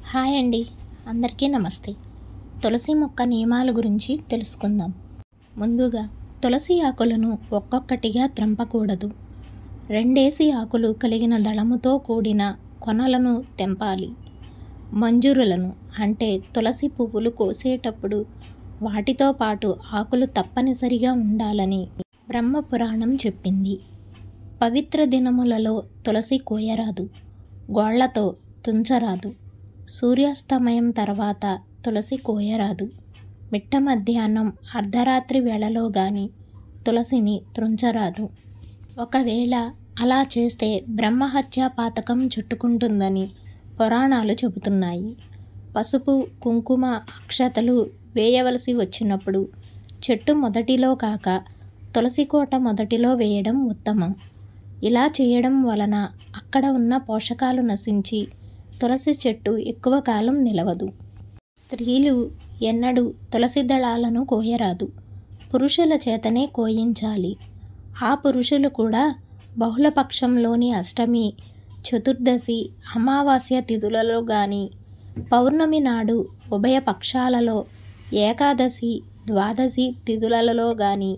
hi అండి అందరికీ నమస్తే తులసి మొక్క నియమాల గురించి తెలుసుకుందాం ముందుగా తులసి ఆకులను ఒక్కొక్కటిగా త్రంపకూడదు రెండేసి ఆకులు కలిగిన దళముతో కూడిన కొనలను తెంపాలి మంజురులను అంటే తులసి పువ్వులు కోసేటప్పుడు వాటితో పాటు ఆకులు తప్పనిసరిగా ఉండాలని బ్రహ్మపురాణం చెప్పింది పవిత్ర దినములలో తులసి కోయరాదు గోళ్లతో తుంచరాదు సూర్యాస్తమయం తర్వాత తులసి కోయరాదు మిట్ట మధ్యాహ్నం అర్ధరాత్రి వేళలో గాని తులసిని త్రుంచరాదు ఒకవేళ అలా చేస్తే బ్రహ్మహత్యా పాతకం చుట్టుకుంటుందని పురాణాలు చెబుతున్నాయి పసుపు కుంకుమ అక్షతలు వేయవలసి వచ్చినప్పుడు చెట్టు మొదటిలో కాక తులసి కోట మొదటిలో వేయడం ఉత్తమం ఇలా చేయడం వలన అక్కడ ఉన్న పోషకాలు నశించి తులసి చెట్టు ఎక్కువ కాలం నిలవదు స్త్రీలు ఎన్నడూ తులసి దళాలను కోయరాదు పురుషుల చేతనే కోయించాలి ఆ పురుషులు కూడా బహుళపక్షంలోని అష్టమి చతుర్దశి అమావాస్య తిథులలో గాని పౌర్ణమి నాడు ఉభయ పక్షాలలో ఏకాదశి ద్వాదశి తిథులలో గాని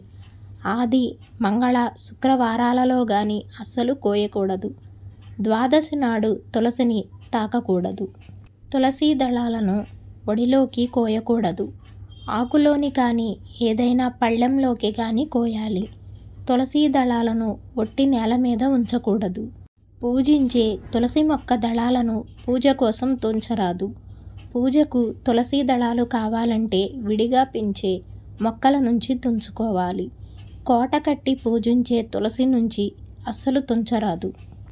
ఆది మంగళ శుక్రవారాలలో గాని అస్సలు కోయకూడదు ద్వాదశి నాడు తులసిని తాకకూడదు తులసి దళాలను ఒడిలోకి కోయకూడదు ఆకులోని కానీ ఏదైనా పళ్ళెంలోకి కానీ కోయాలి తులసి దళాలను ఒట్టి నేల మీద ఉంచకూడదు పూజించే తులసి మొక్క దళాలను పూజ కోసం తుంచరాదు పూజకు తులసి దళాలు కావాలంటే విడిగా పెంచే మొక్కల నుంచి తుంచుకోవాలి కోట కట్టి పూజించే తులసి నుంచి అస్సలు తుంచరాదు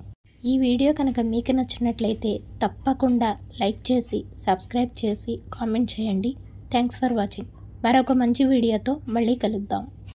ఈ వీడియో కనుక మీకు నచ్చినట్లయితే తప్పకుండా లైక్ చేసి సబ్స్క్రైబ్ చేసి కామెంట్ చేయండి థ్యాంక్స్ ఫర్ వాచింగ్ మరొక మంచి వీడియోతో మళ్ళీ కలుద్దాం